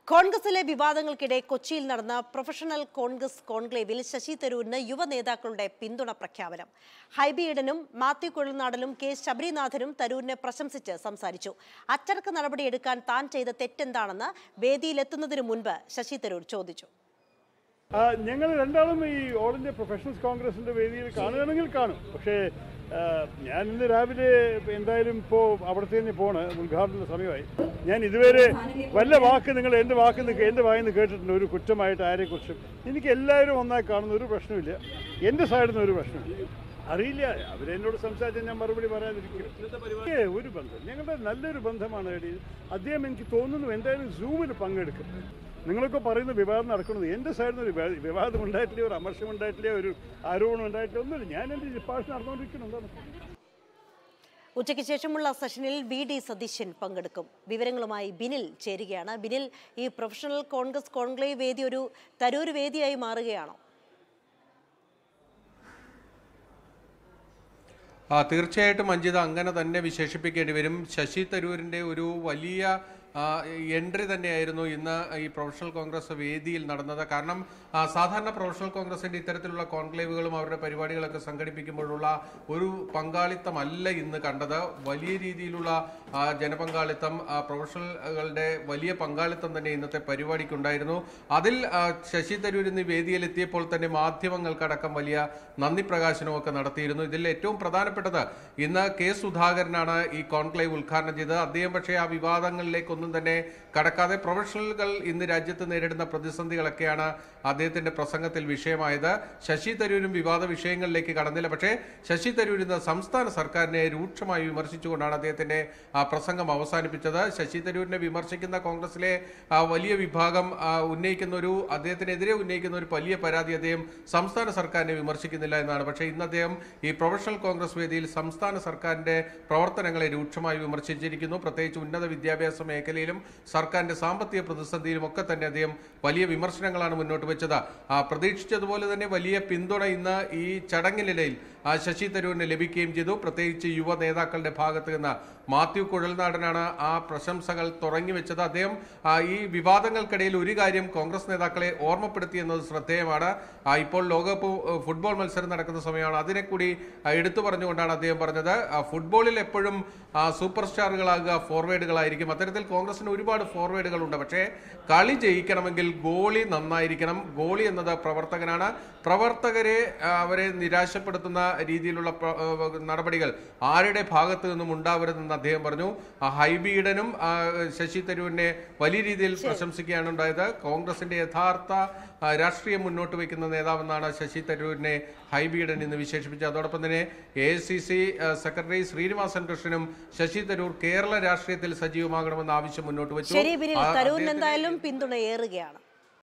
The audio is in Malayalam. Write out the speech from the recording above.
കോൺഗ്രസിലെ വിവാദങ്ങൾക്കിടെ കൊച്ചിയിൽ നടന്ന പ്രൊഫഷണൽ കോൺഗ്രസ് കോൺക്ലേവിൽ ശശി തരൂരിന് യുവ നേതാക്കളുടെ പിന്തുണ പ്രഖ്യാപനം ഹൈബി ഈഡനും മാത്യു കുഴൽനാടനും കെ ശബരിനാഥനും തരൂരിനെ പ്രശംസിച്ച് സംസാരിച്ചു അച്ചടക്ക നടപടിയെടുക്കാൻ താൻ ചെയ്ത തെറ്റെന്താണെന്ന് വേദിയിലെത്തുന്നതിനു മുൻപ് ശശി തരൂർ ചോദിച്ചു ഞങ്ങൾ രണ്ടാളും ഈ ഓൾ ഇന്ത്യ പ്രൊഫഷണൽസ് കോൺഗ്രസിന്റെ വേദിയിൽ കാണുകയാണെങ്കിൽ കാണും പക്ഷേ ആ, ഞാൻ ഇന്ന് രാവിലെ എന്തായാലും ഇപ്പോൾ അവിടത്തെ തന്നെ പോണ് ഉദ്ഘാടന സമയമായി ഞാൻ ഇതുവരെ വല്ല വാക്ക് നിങ്ങൾ എൻ്റെ വാക്ക് നിന്ന് എൻ്റെ വായിൽ നിന്ന് കേട്ടിട്ടുണ്ട് ഒരു കുറ്റമായിട്ട് ആരെക്കുറിച്ചും എനിക്ക് എല്ലാവരും ഒന്നായി കാണുന്ന ഒരു പ്രശ്നമില്ല എൻ്റെ സൈഡിൽ നിന്ന് ഒരു പ്രശ്നമില്ല അറിയില്ല അവരെന്നോട് സംസാരിച്ചാൽ ഞാൻ മറുപടി പറയാതിരിക്കും ഏ, ഒരു ബന്ധം ഞങ്ങളുടെ നല്ലൊരു ബന്ധമാണ് എടി. അദ്ദേഹം എനിക്ക് തോന്നുന്നു എന്തായാലും സൂമിൽ പങ്കെടുക്കും നിങ്ങളൊക്കെ പറയുന്ന വിവാദം നടക്കുന്നത് എൻ്റെ സൈഡിൽ നിന്ന് ഒരു വിവാ- വിവാദം ഉണ്ടായിട്ടില്ല ഒരു അമർഷം ഉണ്ടായിട്ടില്ല ഒരു ആരോപണം ഉണ്ടായിട്ടില്ല ഒന്നുമില്ല ഞാൻ എൻ്റെ ഡിപ്പാഷൻ നടന്നുകൊണ്ടിരിക്കുന്നു എന്താണ് ഉച്ചയ്ക്ക് ശേഷമുള്ള സെഷനിൽ വി ഡി സതീശൻ പങ്കെടുക്കും വിവരങ്ങളുമായി ബിനിൽ ചേരുകയാണ് ബിനിൽ ഈ പ്രൊഫഷണൽ കോൺഗ്രസ് കോൺക്ലേവ് വേദി ഒരു തരൂർ വേദിയായി മാറുകയാണോ ആ തീർച്ചയായിട്ടും അഞ്ജിത അങ്ങനെ തന്നെ വിശേഷിപ്പിക്കേണ്ടി വരും ശശി തരൂരിൻ്റെ ഒരു വലിയ ആ, എൻട്രി തന്നെയായിരുന്നു ഇന്ന് ഈ പ്രൊഫഷണൽ കോൺഗ്രസ് വേദിയിൽ നടന്നത് കാരണം ആ, സാധാരണ പ്രൊഫഷണൽ കോൺഗ്രസിന്റെ ഇത്തരത്തിലുള്ള കോൺക്ലേവുകളും അവരുടെ പരിപാടികളൊക്കെ സംഘടിപ്പിക്കുമ്പോഴുള്ള ഒരു പങ്കാളിത്തമല്ല ഇന്ന് കണ്ടത് വലിയ രീതിയിലുള്ള ആ, ജനപങ്കാളിത്തം ആ, പ്രൊഫഷണലുകളുടെ വലിയ പങ്കാളിത്തം തന്നെ ഇന്നത്തെ പരിപാടിക്കുണ്ടായിരുന്നു അതിൽ ആ, ശശി തരൂർ ഇന്ന് ഈ വേദിയിൽ എത്തിയപ്പോൾ തന്നെ മാധ്യമങ്ങൾക്കടക്കം വലിയ നന്ദി പ്രകാശനവും ഒക്കെ നടത്തിയിരുന്നു ഇതിൽ ഏറ്റവും പ്രധാനപ്പെട്ടത് ഇന്ന് കെ സുധാകരനാണ് ഈ കോൺക്ലേവ് ഉദ്ഘാടനം ചെയ്തത് അദ്ദേഹം പക്ഷേ ആ വിവാദങ്ങളിലേക്കൊന്നും തന്നെ കടക്കാതെ പ്രൊഫഷണലുകൾ ഇന്ന് രാജ്യത്ത് നേരിടുന്ന പ്രതിസന്ധികളൊക്കെയാണ് അദ്ദേഹത്തിന്റെ പ്രസംഗത്തിൽ വിഷയമായത് ശശി തരൂരും വിവാദ വിഷയങ്ങളിലേക്ക് കടന്നില്ല പക്ഷേ ശശി തരൂർ ഇന്ന് സംസ്ഥാന സർക്കാരിനെ രൂക്ഷമായി വിമർശിച്ചുകൊണ്ടാണ് അദ്ദേഹത്തിന്റെ ആ പ്രസംഗം അവസാനിപ്പിച്ചത് ശശി തരൂരിനെ വിമർശിക്കുന്ന കോൺഗ്രസിലെ ആ, വലിയ വിഭാഗം ആ, ഉന്നയിക്കുന്ന ഒരു അദ്ദേഹത്തിനെതിരെ ഉന്നയിക്കുന്ന ഒരു വലിയ പരാതി അദ്ദേഹം സംസ്ഥാന സർക്കാരിനെ വിമർശിക്കുന്നില്ല എന്നാണ് പക്ഷേ ഇന്ന് അദ്ദേഹം ഈ പ്രൊഫഷണൽ കോൺഗ്രസ് വേദിയിൽ സംസ്ഥാന സർക്കാരിന്റെ പ്രവർത്തനങ്ങളെ രൂക്ഷമായി വിമർശിച്ചിരിക്കുന്നു പ്രത്യേകിച്ച് ഉന്നത വിദ്യാഭ്യാസ മേഖലയിലും സർക്കാരിന്റെ സാമ്പത്തിക പ്രതിസന്ധിയിലും ഒക്കെ തന്നെ അദ്ദേഹം വലിയ വിമർശനങ്ങളാണ് മുന്നോട്ട് വെച്ചത് ആ, പ്രതീക്ഷിച്ചതുപോലെ തന്നെ വലിയ പിന്തുണ ഇന്ന് ഈ ചടങ്ങിനിടയിൽ ആ, ശശി തരൂരിന് ലഭിക്കുകയും ചെയ്തു പ്രത്യേകിച്ച് യുവ നേതാക്കളുടെ ഭാഗത്ത് നിന്ന് മാത്യു കുഴൽനാടനാണ് ആ പ്രശംസകൾ തുടങ്ങി വെച്ചത് അദ്ദേഹം ആ, ഈ വിവാദങ്ങൾക്കിടയിൽ ഒരു കാര്യം കോൺഗ്രസ് നേതാക്കളെ ഓർമ്മപ്പെടുത്തി എന്നത് ശ്രദ്ധേയമാണ് ആ, ഇപ്പോൾ ലോകകപ്പ് ഏഹ്, ഫുട്ബോൾ മത്സരം നടക്കുന്ന സമയമാണ് അതിനെ കൂടി ആ, എടുത്തു പറഞ്ഞുകൊണ്ടാണ് അദ്ദേഹം പറഞ്ഞത് ആ, ഫുട്ബോളിൽ എപ്പോഴും ആ, സൂപ്പർ സ്റ്റാറുകളാകുക ഫോർവേഡുകളായിരിക്കും അത്തരത്തിൽ കോൺഗ്രസിന് ഒരുപാട് ഫോർവേഡുകളുണ്ട് പക്ഷേ കളി ജയിക്കണമെങ്കിൽ ഗോളി നന്നായിരിക്കണം ഗോളി എന്നത് പ്രവർത്തകനാണ് പ്രവർത്തകരെ ആ, അവരെ നിരാശപ്പെടുത്തുന്ന രീതിയിലുള്ള പ്ര- ആ, നടപടികൾ ആരുടെ ഭാഗത്തു നിന്നും ഉണ്ടാവരുതെന്ന് അദ്ദേഹം പറഞ്ഞു ആ, ഹൈബീഡനും ആ, ശശി തരൂരിനെ വലിയ രീതിയിൽ പ്രശംസിക്കുകയാണ് ഉണ്ടായത് കോൺഗ്രസിന്റെ യഥാർത്ഥ ആ, രാഷ്ട്രീയം മുന്നോട്ട് വയ്ക്കുന്ന നേതാവെന്നാണ് ശശി തരൂരിനെ ഹൈബീഡൻ ഇന്ന് വിശേഷിപ്പിച്ചത് അതോടൊപ്പം തന്നെ A C C secretary Srinivasan കൃഷ്ണനും ശശി തരൂർ കേരള രാഷ്ട്രീയത്തിൽ സജീവമാകണമെന്ന ആവശ്യം മുന്നോട്ട് വെച്ചു ശരി ബിനിൽ ആ, തരൂരിന് അദ്ദേഹത്തിന് എന്തായാലും പിന്തുണ ഏറുകയാണ്